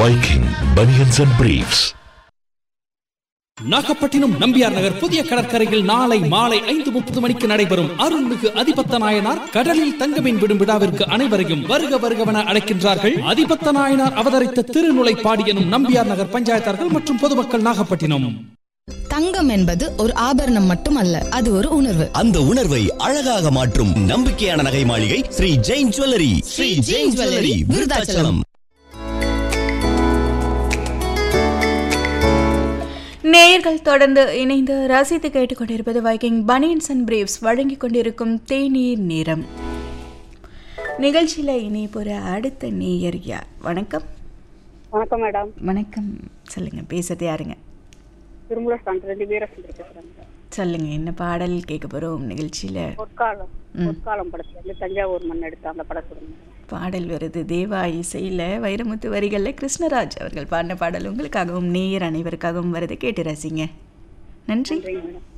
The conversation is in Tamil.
Viking Bunions and Briefs. Nagapattinam Nambiar நகர் புதிய கடற்கரையில் நாளை மாலை ஐந்து முப்பது மணிக்கு நடைபெறும் அருள்மிகு அதிபத்த நாயனார் கடலில் தங்கமீன் விடும் விழாவிற்கு அனைவரையும் வருக வருகவென அழைக்கின்றார்கள் அதிபத்த நாயனார் அவதரித்த திருநுலை பாடியனும் நம்பியார் நகர் பஞ்சாயத்தார்கள் மற்றும் பொதுமக்கள் நாகப்பட்டினம் தங்கம் என்பது ஒரு ஆபரணம் மட்டுமல்ல அது ஒரு உணர்வு அந்த உணர்வை அழகாக மாற்றும் நம்பிக்கையான நகை மாளிகை ஸ்ரீ ஜெயின் ஜுவல்லரி ஸ்ரீ ஜெயின் ஜுவல்லரி விருதாச்சலம் நேயர்கள் தொடர்ந்து இணைந்து ரசித்து கேட்டுக்கொண்டிருப்பது வைக்கிங் பனியன்ஸ் அண்ட் பிரேவ்ஸ் வழங்கிக் கொண்டிருக்கும் தேநீர் நேரம் நிகழ்ச்சியில் இனி போகிற அடுத்த நேயர் யார் வணக்கம் வணக்கம் மேடம் வணக்கம் சொல்லுங்க பேசுறது யாருங்க திருமூல ரெண்டு வீரசுந்தரி பேசுறேன் சொல்லுங்க என்ன பாடல் கேட்க போறோம் நிகழ்ச்சியில பொற்காலம் பொற்காலம் படத்துல இருந்து தஞ்சாவூர் மண் எடுத்த அந்த படத்துல பாடல் வருது தேவா இசையில வைரமுத்து வரிகளில் கிருஷ்ணராஜ் அவர்கள் பாடின பாடல் உங்களுக்காகவும் நேயர் அனைவருக்காகவும் வருது கேட்டு ரசிங்க நன்றி மேடம்